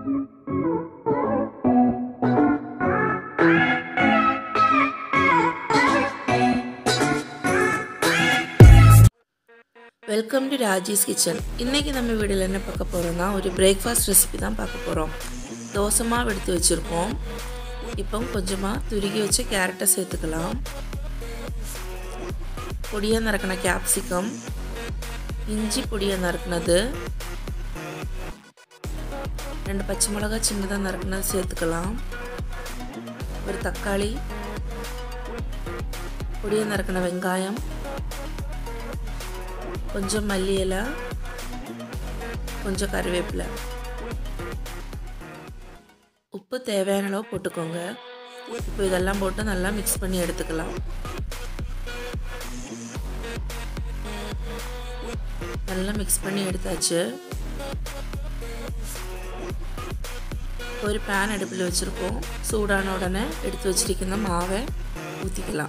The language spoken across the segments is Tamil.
வெல்கம் டு ராஜீஸ் கிச்சன் இன்றைக்கி நம்ம வீடியோவில் என்ன பார்க்க போகிறோம்னா ஒரு பிரேக்ஃபாஸ்ட் ரெசிபி தான் பார்க்க போகிறோம் தோசை மாவு எடுத்து வச்சுருக்கோம் இப்போ கொஞ்சமாக துருகி வச்ச கேரட்டை சேர்த்துக்கலாம் பொடியாக நறுக்கின கேப்சிகம் இஞ்சி பொடியாக நறுக்கினது ரெண்டு பச்சை மிளகா சின்னதாக நறுக்கினது சேர்த்துக்கலாம் ஒரு தக்காளி பொடியாக நறுக்கின வெங்காயம் கொஞ்சம் மல்லி இலை கொஞ்சம் கருவேப்பிலை உப்பு தேவையான அளவு போட்டுக்கோங்க இப்போ இதெல்லாம் போட்டு நல்லா மிக்ஸ் பண்ணி எடுத்துக்கலாம் நல்லா மிக்ஸ் பண்ணி எடுத்தாச்சு ஒரு பேன் அடுப்பில் வச்சுருக்கோம் சூடான உடனே எடுத்து வச்சிருக்கிற மாவை ஊற்றிக்கலாம்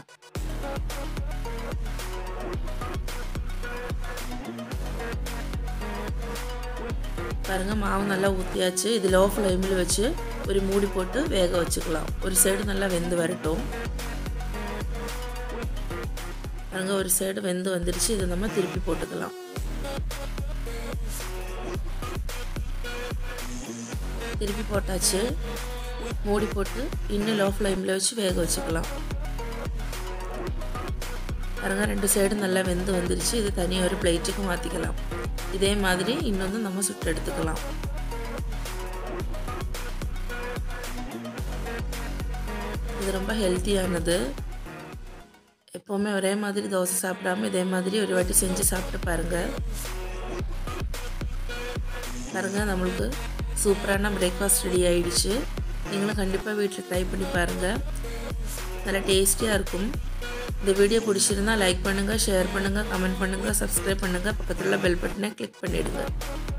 பாருங்கள் மாவு நல்லா ஊற்றியாச்சு இது லோ ஃப்ளேமில் வச்சு ஒரு மூடி போட்டு வேக வச்சுக்கலாம் ஒரு சைடு நல்லா வெந்து வரட்டும் பாருங்கள் ஒரு சைடு வெந்து வந்துடுச்சு இதை நம்ம திருப்பி போட்டுக்கலாம் திருப்பி போட்டாச்சு மூடி போட்டு இன்னும் லோ ஃப்ளேமில் வச்சு வேக வச்சுக்கலாம் பாருங்க ரெண்டு சைடும் நல்லா வெந்து வந்துருச்சு இது தனியாக ஒரு பிளேட்டுக்கு மாற்றிக்கலாம் இதே மாதிரி இன்னொன்று நம்ம சுட்டு எடுத்துக்கலாம் இது ரொம்ப ஹெல்த்தியானது எப்போவுமே ஒரே மாதிரி தோசை சாப்பிடாம இதே மாதிரி ஒரு வாட்டி செஞ்சு சாப்பிட்டு பாருங்கள் பாருங்கள் நம்மளுக்கு சூப்பரான பிரேக்ஃபாஸ்ட் ரெடி ஆகிடுச்சு நீங்களும் கண்டிப்பாக வீட்டில் ட்ரை பண்ணி பாருங்கள் நல்லா டேஸ்டியாக இருக்கும் இந்த வீடியோ பிடிச்சிருந்தா லைக் பண்ணுங்கள் ஷேர் பண்ணுங்கள் கமெண்ட் பண்ணுங்கள் சப்ஸ்கிரைப் பண்ணுங்கள் பக்கத்தில் உள்ள பெல் பட்டனை கிளிக் பண்ணிவிடுங்க